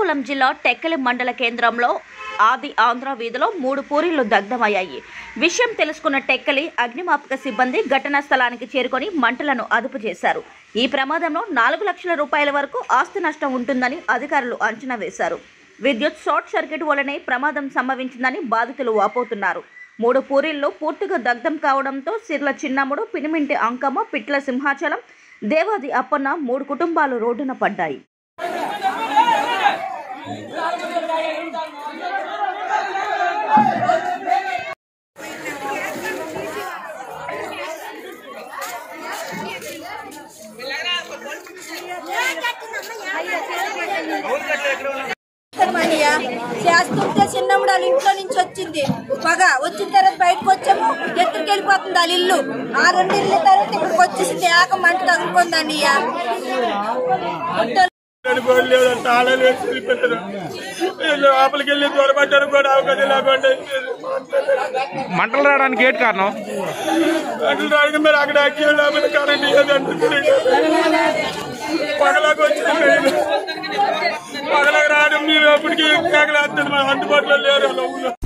శ్రీకాకుళం జిల్లా టెక్కలి మండల కేంద్రంలో ఆది ఆంధ్ర వీధిలో మూడు పూరీలు దగ్ధమయ్యాయి విషయం తెలుసుకున్న టెక్కలి అగ్నిమాపక సిబ్బంది ఘటనా స్థలానికి చేరుకొని మంటలను అదుపు చేశారు ఈ ప్రమాదంలో నాలుగు లక్షల రూపాయల వరకు ఆస్తి నష్టం ఉంటుందని అధికారులు అంచనా వేశారు విద్యుత్ షార్ట్ సర్క్యూట్ వలనే ప్రమాదం సంభవించిందని బాధితులు వాపోతున్నారు మూడు పూరీల్లో పూర్తిగా దగ్ధం కావడంతో సిర్ల చిన్నముడు పినిమింటి అంకమ్మ పిట్ల సింహాచలం దేవాది అప్పన్న మూడు కుటుంబాలు రోడ్డున పడ్డాయి అయ్యా చేస్తుంటే చిన్నప్పుడు వాళ్ళ ఇంట్లో నుంచి వచ్చింది పగ వచ్చిన తర్వాత బయటకు వచ్చాము ఎత్తుకు వెళ్ళిపోతుంది వాళ్ళ ఇల్లు ఆ రెండు ఇల్లు తర్వాత ఇక్కడికి వచ్చేసింది ఏక మంట తగులుకుందండి అయ్యా అనుకోలేదు తాళాలు వేసి వెళ్ళిపోయారు వీళ్ళు లోపలికి వెళ్ళి దొరబడ్డారు కూడా అవకాశం లేకుండా మంటలు రావడానికి ఏంటి కారణం అట్లా రాడికి మరి అక్కడ అక్కి లోపల కరెంట్ ఇవ్వదు అంటున్నారు పగలాగా వచ్చింది పగలాగా రావడం మీరు అప్పటికి కేకలేస్తుంది మన అందుబాటులో లేరు వాళ్ళ ఊళ్ళో